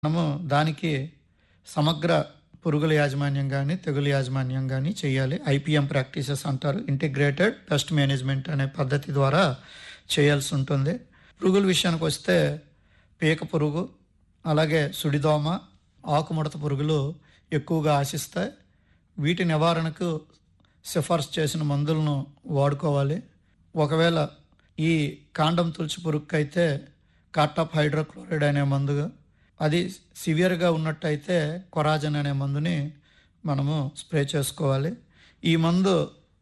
మనము దానికి సమగ్ర పురుగుల యాజమాన్యం కానీ తెగులు యాజమాన్యం కానీ చేయాలి ఐపీఎం ప్రాక్టీసెస్ అంటారు ఇంటిగ్రేటెడ్ పెస్ట్ మేనేజ్మెంట్ అనే పద్ధతి ద్వారా చేయాల్సి ఉంటుంది పురుగుల విషయానికి వస్తే పీక పురుగు అలాగే సుడిదోమ ఆకుముడత పురుగులు ఎక్కువగా ఆశిస్తాయి వీటి నివారణకు సిఫార్సు చేసిన మందులను వాడుకోవాలి ఒకవేళ ఈ కాండం తులసి పురుగుకి అయితే కార్టాప్ హైడ్రోక్లోరైడ్ అనే మందు అది సివియర్గా ఉన్నట్టయితే కొరాజన్ అనే మందుని మనము స్ప్రే చేసుకోవాలి ఈ మందు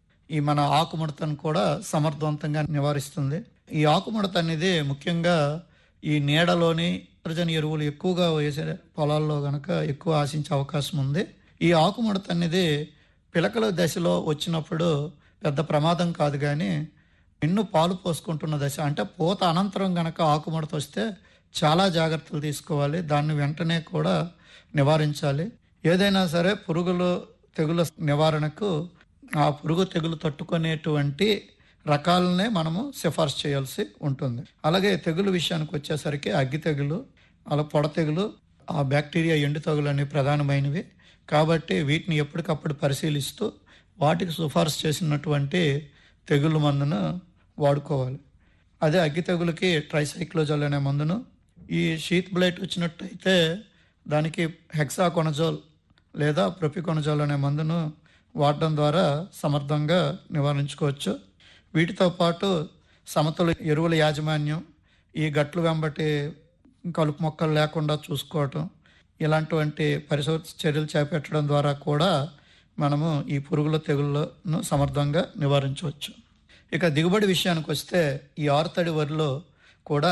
ఈ మన ఆకుముడతను కూడా సమర్థవంతంగా నివారిస్తుంది ఈ ఆకుముడత అనేది ముఖ్యంగా ఈ నీడలోని నత్రజని ఎరువులు ఎక్కువగా వేసే పొలాల్లో గనక ఎక్కువ ఆశించే అవకాశం ఉంది ఈ ఆకుముడత అనేది పిలకల దశలో వచ్చినప్పుడు పెద్ద ప్రమాదం కాదు కానీ ఎన్ను పాలు పోసుకుంటున్న దశ అంటే పూత అనంతరం గనక ఆకుముడత వస్తే చాలా జాగ్రత్తలు తీసుకోవాలి దాన్ని వెంటనే కూడా నివారించాలి ఏదైనా సరే పురుగులు తెగుల నివారణకు ఆ పురుగు తెగులు తట్టుకునేటువంటి రకాలనే మనము సిఫార్సు చేయాల్సి ఉంటుంది అలాగే తెగులు విషయానికి వచ్చేసరికి అగ్గి తెగులు అలా పొడ తెగులు ఆ బ్యాక్టీరియా ఎండు తెగులు అనేవి ప్రధానమైనవి కాబట్టి వీటిని ఎప్పటికప్పుడు పరిశీలిస్తూ వాటికి సిఫార్సు చేసినటువంటి తెగులు మందును వాడుకోవాలి అదే అగ్గి తెగులకి ట్రైసైక్లోజోల్ అనే మందును ఈ షీత్ బ్లైట్ వచ్చినట్టయితే దానికి హెక్సాకొనజోల్ లేదా ప్రొపికొనజోల్ అనే మందును వాడడం ద్వారా సమర్థంగా నివారించుకోవచ్చు వీటితో పాటు సమతుల ఎరువుల యాజమాన్యం ఈ గట్లు వెంబటి కలుపు మొక్కలు లేకుండా చూసుకోవటం ఇలాంటివంటి పరిశోధ చర్యలు చేపట్టడం ద్వారా కూడా మనము ఈ పురుగుల తెగుళ్ళను సమర్థంగా నివారించవచ్చు ఇక దిగుబడి విషయానికి వస్తే ఈ ఆరుతడి వరిలో కూడా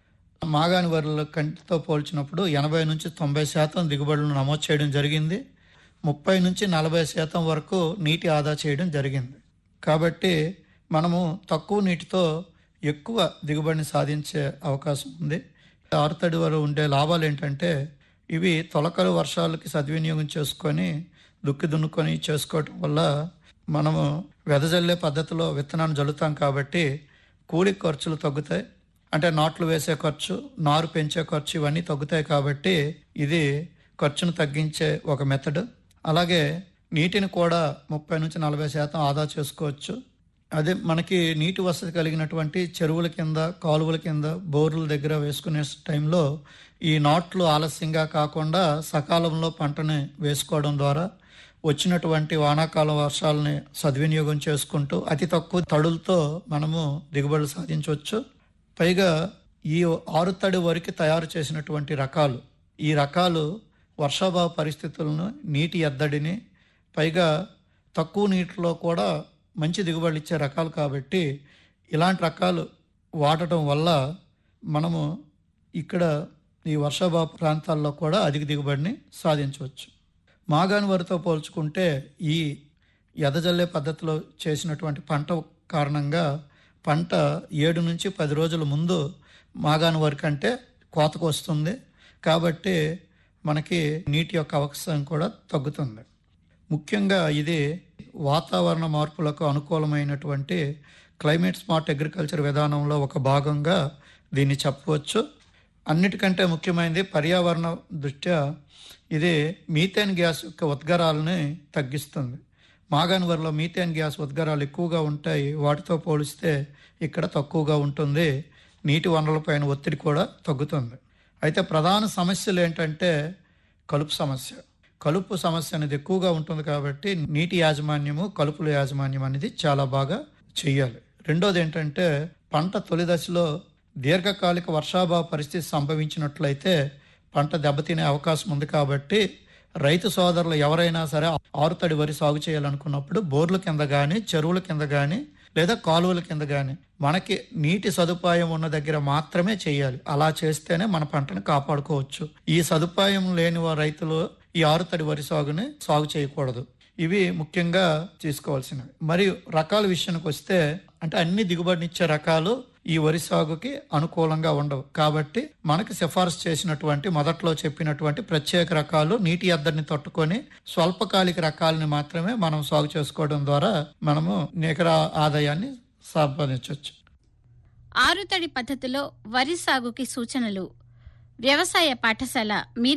మాగాని వరిలో కంటితో పోల్చినప్పుడు ఎనభై నుంచి తొంభై శాతం దిగుబడులను నమోదు చేయడం జరిగింది ముప్పై నుంచి నలభై శాతం వరకు నీటి ఆదా చేయడం జరిగింది కాబట్టి మనము తక్కువ నీటితో ఎక్కువ దిగుబడిని సాధించే అవకాశం ఉంది ఆరుతడి వర ఉండే లాభాలు ఏంటంటే ఇవి తొలకలు వర్షాలకి సద్వినియోగం చేసుకొని దుక్కి దున్నుకొని చేసుకోవటం వల్ల మనము వెదజల్లే పద్ధతిలో విత్తనాన్ని జల్లుతాం కాబట్టి కూలి ఖర్చులు తగ్గుతాయి అంటే నాట్లు వేసే ఖర్చు నారు పెంచే ఖర్చు ఇవన్నీ తగ్గుతాయి కాబట్టి ఇది ఖర్చును తగ్గించే ఒక మెథడ్ అలాగే నీటిని కూడా ముప్పై నుంచి నలభై శాతం ఆదా చేసుకోవచ్చు అదే మనకి నీటి వసతి కలిగినటువంటి చెరువుల కింద కాలువల కింద బోర్ల దగ్గర వేసుకునే టైంలో ఈ నాట్లు ఆలస్యంగా కాకుండా సకాలంలో పంటని వేసుకోవడం ద్వారా వచ్చినటువంటి వానాకాలం వర్షాలని సద్వినియోగం చేసుకుంటూ అతి తక్కువ తడులతో మనము దిగుబడులు సాధించవచ్చు పైగా ఈ ఆరుతడి వరకు తయారు చేసినటువంటి రకాలు ఈ రకాలు వర్షాభావ పరిస్థితులను నీటి ఎద్దడిని పైగా తక్కువ నీటిలో కూడా మంచి దిగుబడులు ఇచ్చే రకాలు కాబట్టి ఇలాంటి రకాలు వాడటం వల్ల మనము ఇక్కడ ఈ వర్షాభావ ప్రాంతాల్లో కూడా అధిక దిగుబడిని సాధించవచ్చు మాగాని వరితో పోల్చుకుంటే ఈ ఎదజల్లే పద్ధతిలో చేసినటువంటి పంట కారణంగా పంట ఏడు నుంచి పది రోజుల ముందు మాగాని వరి కంటే కోతకు వస్తుంది కాబట్టి మనకి నీటి యొక్క అవకాశం కూడా తగ్గుతుంది ముఖ్యంగా ఇది వాతావరణ మార్పులకు అనుకూలమైనటువంటి క్లైమేట్ స్మార్ట్ అగ్రికల్చర్ విధానంలో ఒక భాగంగా దీన్ని చెప్పవచ్చు అన్నిటికంటే ముఖ్యమైనది పర్యావరణ దృష్ట్యా ఇది మీథేన్ గ్యాస్ యొక్క ఉద్గారాలని తగ్గిస్తుంది మాగాన్ వరిలో మీథేన్ గ్యాస్ ఉద్గారాలు ఎక్కువగా ఉంటాయి వాటితో పోలిస్తే ఇక్కడ తక్కువగా ఉంటుంది నీటి వనరులపైన ఒత్తిడి కూడా తగ్గుతుంది అయితే ప్రధాన సమస్యలు ఏంటంటే కలుపు సమస్య కలుపు సమస్య అనేది ఎక్కువగా ఉంటుంది కాబట్టి నీటి యాజమాన్యము కలుపుల యాజమాన్యం అనేది చాలా బాగా చెయ్యాలి రెండోది ఏంటంటే పంట తొలి దశలో దీర్ఘకాలిక వర్షాభావ పరిస్థితి సంభవించినట్లయితే పంట దెబ్బతినే అవకాశం ఉంది కాబట్టి రైతు సోదరులు ఎవరైనా సరే ఆరుతడి వరి సాగు చేయాలనుకున్నప్పుడు బోర్ల కింద కానీ చెరువుల కింద కానీ లేదా కాలువల కింద కానీ మనకి నీటి సదుపాయం ఉన్న దగ్గర మాత్రమే చేయాలి అలా చేస్తేనే మన పంటను కాపాడుకోవచ్చు ఈ సదుపాయం లేని వా- రైతులు ఈ ఆరుతడి వరి సాగుని సాగు చేయకూడదు ఇవి ముఖ్యంగా తీసుకోవాల్సినవి మరియు రకాల విషయానికి వస్తే అంటే అన్ని దిగుబడినిచ్చే రకాలు ఈ వరి సాగుకి అనుకూలంగా ఉండవు కాబట్టి మనకి సిఫార్సు చేసినటువంటి మొదట్లో చెప్పినటువంటి ప్రత్యేక రకాలు నీటి ఎద్దడిని తట్టుకొని స్వల్పకాలిక రకాలని మాత్రమే మనం సాగు చేసుకోవడం ద్వారా మనము నికర ఆదాయాన్ని సంపాదించవచ్చు ఆరుతడి పద్ధతిలో వరి సాగుకి సూచనలు వ్యవసాయ పాఠశాల మీ